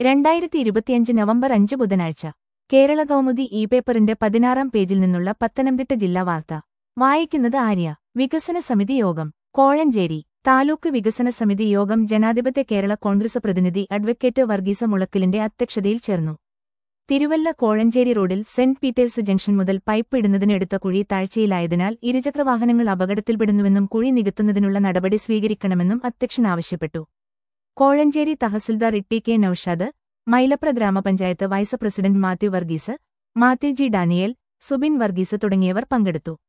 രണ്ടായിരത്തി ഇരുപത്തിയഞ്ച് നവംബർ അഞ്ച് ബുധനാഴ്ച കേരള കൗമുദി ഇ പേപ്പറിന്റെ പതിനാറാം പേജിൽ നിന്നുള്ള പത്തനംതിട്ട ജില്ലാ വാർത്ത വായിക്കുന്നത് ആര്യ വികസന സമിതി യോഗം കോഴഞ്ചേരി താലൂക്ക് വികസന സമിതി യോഗം ജനാധിപത്യ കേരള കോൺഗ്രസ് പ്രതിനിധി അഡ്വക്കേറ്റ് വർഗീസ മുളക്കിലിന്റെ അധ്യക്ഷതയിൽ ചേർന്നു തിരുവല്ല കോഴഞ്ചേരി റോഡിൽ സെന്റ് പീറ്റേഴ്സ് ജംഗ്ഷൻ മുതൽ പൈപ്പ് ഇടുന്നതിനെടുത്ത കുഴി താഴ്ചയിലായതിനാൽ ഇരുചക്രവാഹനങ്ങൾ അപകടത്തിൽപ്പെടുന്നുവെന്നും കുഴി നികത്തുന്നതിനുള്ള നടപടി സ്വീകരിക്കണമെന്നും അധ്യക്ഷൻ ആവശ്യപ്പെട്ടു കോഴഞ്ചേരി തഹസിൽദാർ ഇട്ടി കെ നൌഷാദ് മൈലപ്ര ഗ്രാമപഞ്ചായത്ത് vice president Mathew Varghese Mathew G Daniel Subin Varghese തുടങ്ങിയവർ പങ്കെടുത്തു